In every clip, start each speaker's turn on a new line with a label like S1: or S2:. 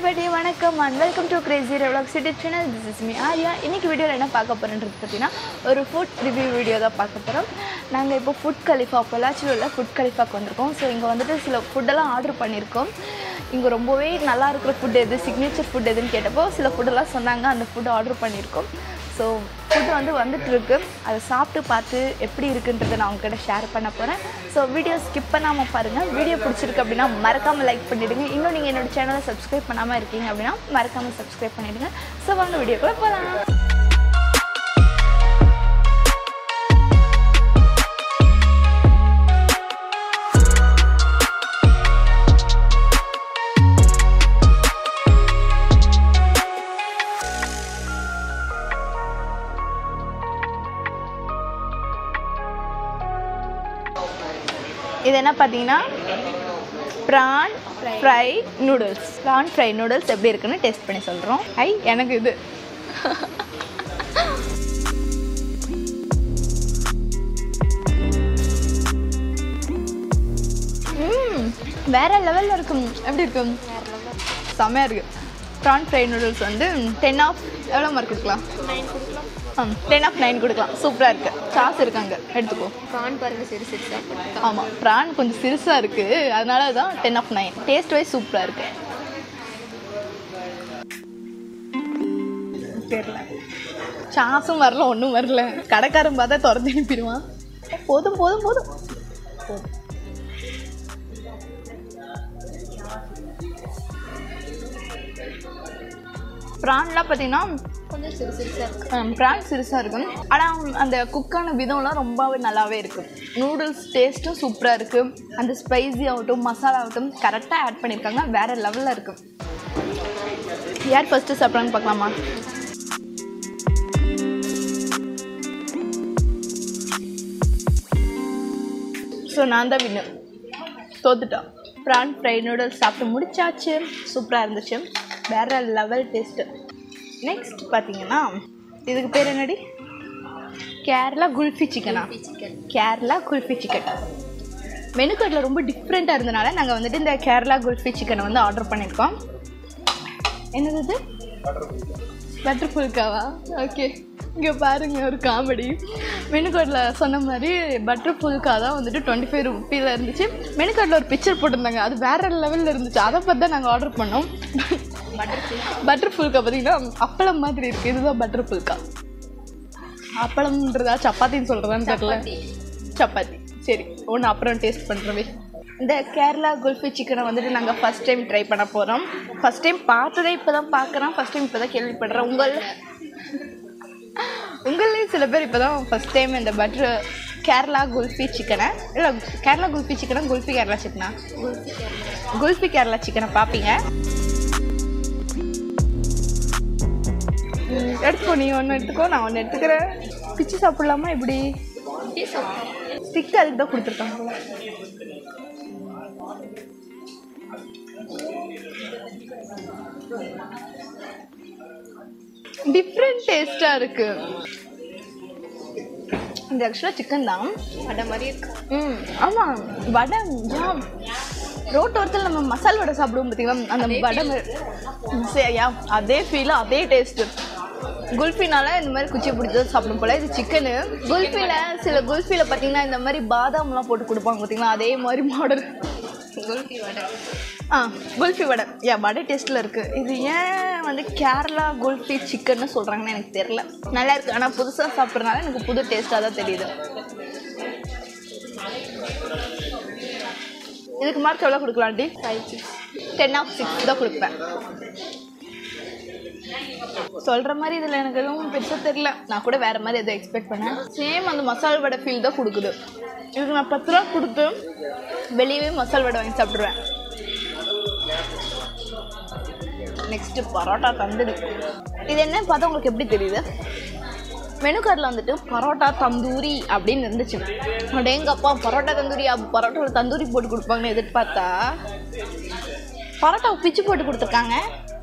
S1: Everybody வணக்கம் and welcome to crazy revelox YouTube channel this is me Arya இன்னைக்கு வீடியோவில் என்ன பார்க்க போகிறோன்றது பார்த்தீங்கன்னா ஒரு ஃபுட் ரிவ்யூ வீடியோ தான் பார்க்க போகிறோம் நாங்கள் இப்போ ஃபுட் கலிஃபா பொள்ளாச்சியில் உள்ள ஃபுட் கலிஃபாக்கு வந்திருக்கோம் ஸோ இங்கே வந்துட்டு சில ஃபுட்டெல்லாம் ஆர்டர் பண்ணியிருக்கோம் இங்கே ரொம்பவே நல்லா இருக்கிற ஃபுட் எது சிக்னேச்சர் ஃபுட் எதுன்னு கேட்டப்போ சில ஃபுட்டெல்லாம் சொன்னாங்க அந்த ஃபுட் ஆர்டர் பண்ணியிருக்கோம் ஸோ ஃபுட் வந்து வந்துட்டு இருக்கு அதை சாப்பிட்டு பார்த்து எப்படி இருக்குன்றதை நான் உங்ககிட்ட ஷேர் பண்ண போகிறேன் ஸோ வீடியோ ஸ்கிப் பண்ணாமல் பாருங்கள் வீடியோ பிடிச்சிருக்கு அப்படின்னா மறக்காமல் லைக் பண்ணிவிடுங்க இன்னும் நீங்கள் என்னோட சேனலை சப்ஸ்கிரைப் பண்ணாமல் இருக்கீங்க அப்படின்னா மறக்காமல் சப்ஸ்கிரைப் பண்ணிவிடுங்க ஸோ வாங்க வீடியோக்குள்ளே போகலாம் இது என்ன பார்த்தீங்கன்னா prawn fry noodles prawn fry noodles எப்படி இருக்குன்னு டேஸ்ட் பண்ணி சொல்கிறோம் ஐ எனக்கு இது ம் வேற லெவலில் இருக்கும் எப்படி இருக்கும் செம்மையாக இருக்கு ப்ரான் ஃப்ரை நூடுல்ஸ் வந்து டென் ஆஃப் எவ்வளோ மார்க் கொடுக்கலாம் ம் டென் ஆஃப் நைன் கொடுக்கலாம் சூப்பராக இருக்குது சாஸ் இருக்காங்க எடுத்துக்கோ
S2: ப்ரான் பாருங்க சிறு சிறுசா
S1: ஆமாம் ப்ரான் கொஞ்சம் சிறுசாக இருக்குது அதனால தான் ten of nine taste wise சூப்பராக இருக்கு தெரியல சாஸும் வரல ஒன்றும் வரல கடைக்காரன் பார்த்தா திறந்து அனுப்பிடுவான் போதும் போதும் போதும் போதும் ப்ரான்லாம் பார்த்தீங்கன்னா
S2: கொஞ்சம் சிறு சிறுசா இருக்கு
S1: ப்ரான் சிறுசாக இருக்கும் ஆனால் அந்த குக்கான விதம்லாம் ரொம்பவே நல்லாவே இருக்கும் நூடுல்ஸ் டேஸ்ட்டும் சூப்பராக இருக்குது அந்த ஸ்பைசி ஆகட்டும் மசாலா ஆகட்டும் கரெக்டாக ஆட் பண்ணியிருக்காங்க வேறு லெவலில் இருக்கும் யார் ஃபஸ்ட்டு சாப்பிட்றான்னு பார்க்கலாமா ஸோ நான் தான் வின்னு தோத்துட்டோம் ப்ரான் ஃப்ரை நூடுல்ஸ் சாப்பிட்டு முடிச்சாச்சு சூப்பராக இருந்துச்சு வேறு லெவல் டேஸ்ட்டு நெக்ஸ்ட் பார்த்தீங்கன்னா இதுக்கு பேர் என்னடி கேரளா குல்ஃபி சிக்கனா
S2: chicken
S1: Kerala kulfi chicken menu கார்டில் ரொம்ப டிஃப்ரெண்ட்டாக இருந்தனால நாங்கள் வந்துட்டு இந்த கேரளா குல்ஃபி சிக்கனை வந்து ஆர்டர் பண்ணியிருக்கோம் என்னது இது பட்டர் புல்காவா ஓகே இங்கே பாருங்க ஒரு காமெடி மெனு கார்டில் சொன்ன மாதிரி பட்டர் புல்கா தான் வந்துட்டு டுவெண்ட்டி ஃபைவ் ருப்பியில் இருந்துச்சு மெனு கார்டில் ஒரு பிக்சர் போட்டிருந்தாங்க அது வேற லெவலில் இருந்துச்சு அதை பார்த்து தான் நாங்கள் ஆர்டர் பண்ணோம் பட்டர் புல்கா பார்த்தீங்கன்னா அப்பளம் மாதிரி இருக்குது இதுதான் பட்டர் புல்கா அப்பளம்ன்றதா சப்பாத்தின்னு சொல்கிறதான்னு தெரியல சப்பாத்தி சரி ஒன்று அப்புறம் டேஸ்ட் பண்ணுறவே இந்த கேரளா குல்ஃபி சிக்கனை வந்துட்டு நாங்கள் ஃபஸ்ட் டைம் ட்ரை பண்ண போகிறோம் ஃபஸ்ட் டைம் பார்த்ததே இப்போ தான் பார்க்குறோம் ஃபஸ்ட் டைம் இப்போ தான் கேள்விப்படுறேன் உங்கள் உங்களே சில பேர் இப்போ தான் ஃபஸ்ட் டைம் இந்த பட்ரு கேரளா குல்ஃபி சிக்கனை இல்லை கேரளா குல்ஃபி சிக்கனா குல்ஃபி கேரளா சிக்கனா குல்ஃபி கேரளா சிக்கனை பார்ப்பீங்க ம், எடுத்துக்கோ நீ ஒன்று எடுத்துக்கோ நான் ஒன்று எடுத்துக்கிறேன் பிச்சு சாப்பிட்லாமா எப்படி ஸ்டிக் அதுக்கு தான் கொடுத்துருக்காங்க போல. டிஃப்ரெண்ட் டேஸ்ட்டாக இருக்கு இது ஆக்சுவலாக சிக்கன் தான்
S2: வடை மாதிரி இருக்கு
S1: ம் ஆமாம் வடை யா ரோட்டோரத்தில் நம்ம மசால் வடை சாப்பிடுவோம் பார்த்தீங்களா அந்த வடை மாதிரி- சரி, யா அதே ஃபீல் அதே டேஸ்ட்டு குல்ஃபினால இந்த மாதிரி குச்சி பிடிச்சி தான் சாப்பிடும் போல இது சிக்கனு குல்ஃபியில் சில குல்ஃபியில் பார்த்தீங்கன்னா இந்த மாதிரி பாதாம்லாம் போட்டு கொடுப்பாங்க பார்த்தீங்களா அதே மாதிரி மாடல்
S2: குல்ஃபி வடை
S1: ஆ குல்ஃபி வடை யா வடை டேஸ்ட்டில் இருக்குது இது ஏன் வந்து கேரளா குல்ஃபி சிக்கன்னு சொல்கிறாங்கன்னு எனக்கு தெரில நல்லா இருக்குது ஆனால் புதுசாக சாப்பிட்றதுனால எனக்கு புது டேஸ்ட்டாக தான் தெரியுது இதுக்கு மார்க் எவ்வளோ கொடுக்கலாம் டி
S2: five six
S1: ten of six தான் கொடுப்பேன் சொல்கிற மாதிரி இதில் எனக்கு எதுவும் பெருசாக தெரியல நான் கூட வேறு மாதிரி எதுவும் எக்ஸ்பெக்ட் பண்ணேன் சேம் அந்த மசால் வடை ஃபீல் தான் கொடுக்குது இதுக்கு நான் பத்து ரூபா கொடுத்து வெளியவே மசால் வடை வாங்கி சாப்பிட்ருவேன் நெக்ஸ்ட்டு பரோட்டா தந்தூரி இது என்னன்னு பார்த்தா உங்களுக்கு எப்படி தெரியுது மெனு கார்டில் வந்துட்டு பரோட்டா தந்தூரி அப்படின்னு இருந்துச்சு அடேங்கப்பா பரோட்டா தந்தூரி பரோட்டாவில் தந்தூரி போட்டு கொடுப்பாங்கன்னு எதிர்பார்த்தா பரோட்டாவை பிச்சு போட்டு கொடுத்துருக்காங்க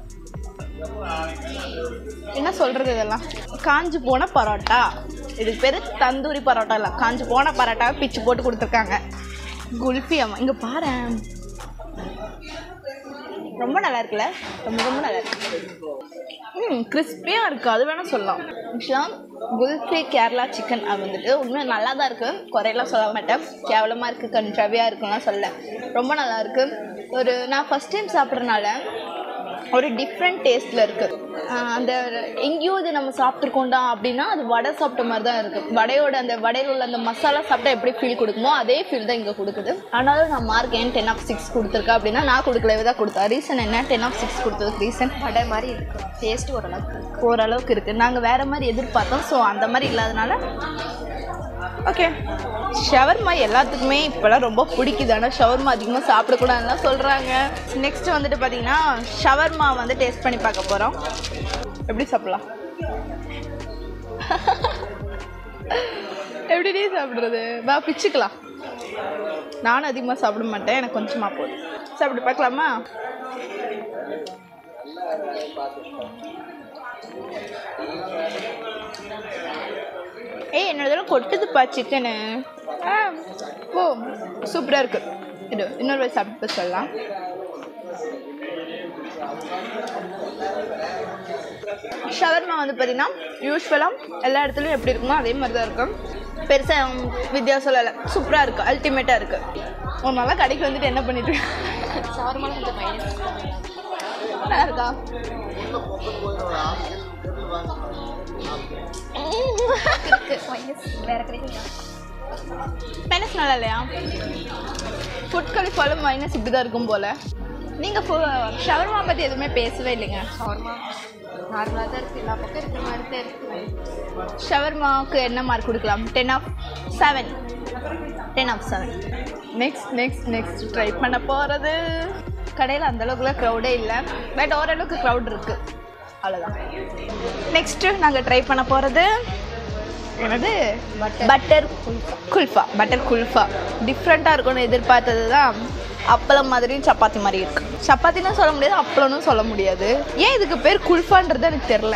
S1: என்ன சொல்கிறது இதெல்லாம் காஞ்சு போன பரோட்டா இதுக்கு பேர் தந்தூரி பரோட்டா இல்லை காஞ்சு போன பரோட்டாவை பிச்சு போட்டு கொடுத்துருக்காங்க குல்ஃபி அம்மா இங்கே பாரு ரொம்ப நல்லா இருக்குல்ல ரொம்ப ரொம்ப நல்லா இருக்கு ம் கிறிஸ்பியாக இருக்குது அது வேணால் சொல்லலாம் ஆக்சுவலாக குல்ஃபி கேரளா சிக்கன் அது வந்துட்டு உண்மையாக நல்லா தான் இருக்குது குறையெல்லாம் சொல்ல மாட்டேன் கேவலமாக இருக்குது கன்றாவியாக இருக்குலாம் சொல்ல ரொம்ப நல்லா இருக்குது ஒரு நான் ஃபஸ்ட் டைம் சாப்பிட்றனால ஒரு டிஃப்ரெண்ட் டேஸ்ட்டில் இருக்குது அந்த எங்கேயோ இது நம்ம சாப்பிட்ருக்கோண்டா அப்படின்னா அது வடை சாப்பிட்ட மாதிரி தான் இருக்குது வடையோட அந்த வடையில் உள்ள அந்த மசாலா சாப்பிட்டா எப்படி ஃபீல் கொடுக்குமோ அதே ஃபீல் தான் இங்கே கொடுக்குது ஆனாலும் நான் மார்க் ஏன் டென் ஆஃப் சிக்ஸ் கொடுத்துருக்கேன் அப்படின்னா நான் கொடுக்கல இவ தான் கொடுத்தா ரீசன் என்ன டென் ஆஃப் சிக்ஸ் கொடுத்ததுக்கு ரீசன்
S2: வடை மாதிரி இருக்கு டேஸ்ட் ஓரளவுக்கு இருக்கு
S1: ஓரளவுக்கு இருக்குது நாங்கள் வேறு மாதிரி எதிர்பார்த்தோம் ஸோ அந்த மாதிரி இல்லாதனால ஓகே ஷவர்மா எல்லாத்துக்குமே இப்போலாம் ரொம்ப பிடிக்குது ஆனால் ஷவர்மா அதிகமாக சாப்பிடக்கூடாதுலாம் சொல்கிறாங்க நெக்ஸ்ட் வந்துட்டு பார்த்தீங்கன்னா ஷவர்மா வந்து டேஸ்ட் பண்ணி பார்க்க போகிறோம் எப்படி சாப்பிடலாம் எப்படி சாப்பிட்றது வா பிச்சுக்கலாம் நானும் அதிகமாக சாப்பிட மாட்டேன் எனக்கு கொஞ்சமாக போதும் சாப்பிட்டு பார்க்கலாமா ஏய் என்னோடதெல்லாம் கொட்டுதுப்பா சிக்கனு ஆ ஓ சூப்பராக இருக்கு இது இன்னொரு வயசு சாப்பிட்டு சொல்லலாம் ஷவர்மா வந்து பார்த்தீங்கன்னா யூஸ்வலாக எல்லா இடத்துலையும் எப்படி இருக்குமோ அதே மாதிரி தான் இருக்கும் பெருசாக வித்தியாசம் இல்லை சூப்பராக இருக்குது அல்டிமேட்டாக இருக்குது ஒரு நாளாக கடைக்கு வந்துட்டு என்ன பண்ணிட்டு இருக்க?
S2: ஷவர்மால கொஞ்சம் மைனஸ்
S1: நல்லா இருக்கா
S2: இருக்கு மைனஸ் வேற கிடைக்கும்
S1: மைனஸ் நல்லா இல்லையா ஃபுட் கலிஃபாலும் மைனஸ் இப்படி தான் இருக்கும் போல் நீங்கள் ஷவர்மா பற்றி எதுவுமே பேசவே இல்லைங்க
S2: ஷவர்மா நார்மலாக தான் இருக்குது எல்லா பக்கம் இருக்கிற மாதிரி தான் இருக்குது
S1: ஷவர்மாவுக்கு என்ன மார்க் கொடுக்கலாம் ten of seven ten of seven next next next try பண்ண போகிறது கடையில் அந்தளவுக்குலாம் க்ரௌடே இல்லை பட் ஓரளவுக்கு க்ரௌட் இருக்குது அவ்வளோதான் நெக்ஸ்ட்டு நாங்கள் ட்ரை பண்ண போகிறது என்னது பட்டர் குல்ஃபா பட்டர் குல்ஃபா டிஃப்ரெண்ட்டாக இருக்கும்னு எதிர்பார்த்தது தான் அப்பளம் மாதிரியும் சப்பாத்தி மாதிரி இருக்கு சப்பாத்தின்னு சொல்ல முடியாது அப்பளம்னு சொல்ல முடியாது ஏன் இதுக்கு பேர் குல்ஃபான்றது எனக்கு தெரில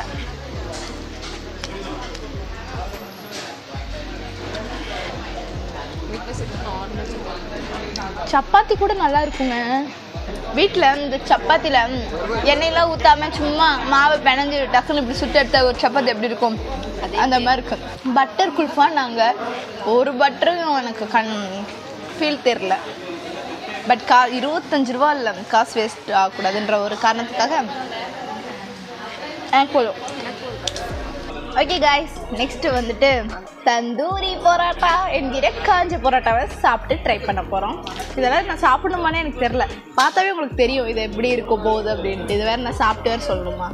S1: சப்பாத்தி கூட நல்லா இருக்குங்க வீட்டில் இந்த சப்பாத்தியில் எண்ணெயெல்லாம் ஊற்றாம சும்மா மாவை பிணைஞ்சு டக்குன்னு இப்படி சுட்டு எடுத்த ஒரு சப்பாத்தி எப்படி இருக்கும் அந்த மாதிரி இருக்கும் பட்டர் குல்ஃபா நாங்கள் ஒரு பட்டரும் எனக்கு கண் ஃபீல் தெரில பட் கா இருபத்தஞ்சு ரூபா இல்லை காசு வேஸ்ட் ஆகக்கூடாதுன்ற ஒரு காரணத்துக்காக எனக்கு போதும் ஓகே காய்ஸ் நெக்ஸ்ட் வந்துட்டு தந்தூரி பரோட்டா என்கிற காஞ்ச பரோட்டாவை சாப்பிட்டு ட்ரை பண்ண போகிறோம் இதெல்லாம் நான் சாப்பிடணுமானே எனக்கு தெரில பார்த்தாவே உங்களுக்கு தெரியும் இது எப்படி இருக்க போகுது அப்படின்ட்டு இது வேற நான் சாப்பிட்டு வேறு சொல்லணுமா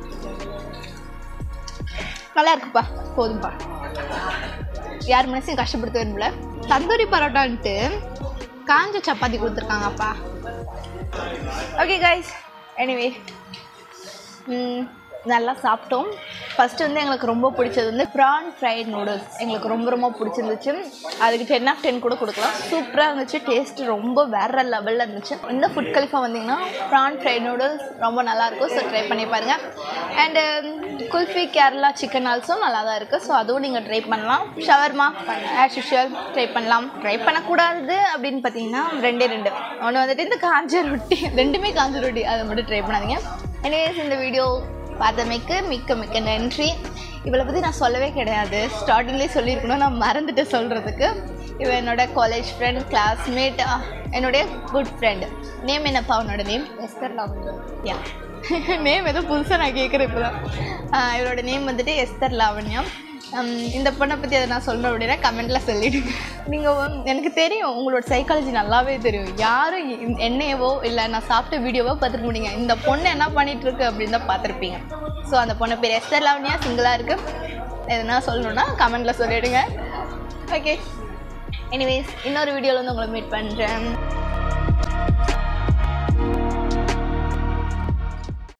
S1: நல்லா இருக்குப்பா போதும்பா யார் மனசையும் கஷ்டப்படுத்த விரும்பல தந்தூரி பரோட்டான்ட்டு காஞ்ச சப்பாத்தி கொடுத்துருக்காங்கப்பா ஓகே காய்ஸ் எனிவே நல்லா சாப்பிட்டோம் ஃபஸ்ட்டு வந்து எங்களுக்கு ரொம்ப பிடிச்சது வந்து ப்ரான் ஃப்ரைட் நூடுல்ஸ் எங்களுக்கு ரொம்ப ரொம்ப பிடிச்சிருந்துச்சு அதுக்கு டென் ஆஃப் டென் கூட கொடுக்கலாம் சூப்பராக இருந்துச்சு டேஸ்ட்டு ரொம்ப வேற லெவலில் இருந்துச்சு இந்த ஃபுட் கலிஃபா வந்தீங்கன்னா ப்ரான் ஃப்ரைட் நூடுல்ஸ் ரொம்ப நல்லாயிருக்கும் ஸோ ட்ரை பண்ணி பாருங்கள் and kulfi Kerala chicken also நல்லா தான் இருக்குது ஸோ அதுவும் நீங்கள் ட்ரை பண்ணலாம் ஷவர்மா ஆஸ் யூஷுவல் ட்ரை பண்ணலாம் ட்ரை பண்ணக்கூடாது அப்படின்னு பார்த்தீங்கன்னா ரெண்டே ரெண்டு ஒன்று வந்துட்டு இந்த காஞ்ச ரொட்டி ரெண்டுமே காஞ்ச ரொட்டி அதை மட்டும் ட்ரை பண்ணாதீங்க எனிவேஸ் இந்த வீடியோ பார்த்தமைக்கு மிக்க மிக்க நன்றி இவளை பற்றி நான் சொல்லவே கிடையாது ஸ்டார்டிங்லேயே சொல்லியிருக்கணும் நான் மறந்துட்டு சொல்கிறதுக்கு இவ என்னோட காலேஜ் ஃப்ரெண்ட் கிளாஸ்மேட் என்னுடைய குட் ஃப்ரெண்ட் நேம் என்னப்பா உன்னோட நேம்
S2: எஸ்தர் லாவண்யா
S1: யா நேம் ஏதோ புதுசாக நான் கேட்குறேன் இப்போ தான் இவரோட நேம் வந்துட்டு எஸ்தர் லாவண்யா ஹம், இந்த பொண்ணை பற்றி அதை நான் சொல்லணும் அப்படின்னா கமெண்ட்டில் சொல்லிவிடுங்க நீங்கள் எனக்கு தெரியும் உங்களோட சைக்காலஜி நல்லாவே தெரியும் யாரும் இ- என்னையவோ இல்லை நான் சாப்பிட்ட வீடியோவோ பார்த்துருக்க முடியுங்க இந்த பொண்ணு என்ன பண்ணிட்டு இருக்கு அப்படின்னு தான் பார்த்துருப்பீங்க ஸோ அந்த பொண்ணு பேர் எஸ்தர் லாவண்யா சிங்கிளாக இருக்குது எதுனா சொல்லணுன்னா கமெண்ட்டில் சொல்லிவிடுங்க ஓகே எனிவேஸ் இன்னொரு வீடியோவில் வந்து உங்களை மீட் பண்ணுறேன்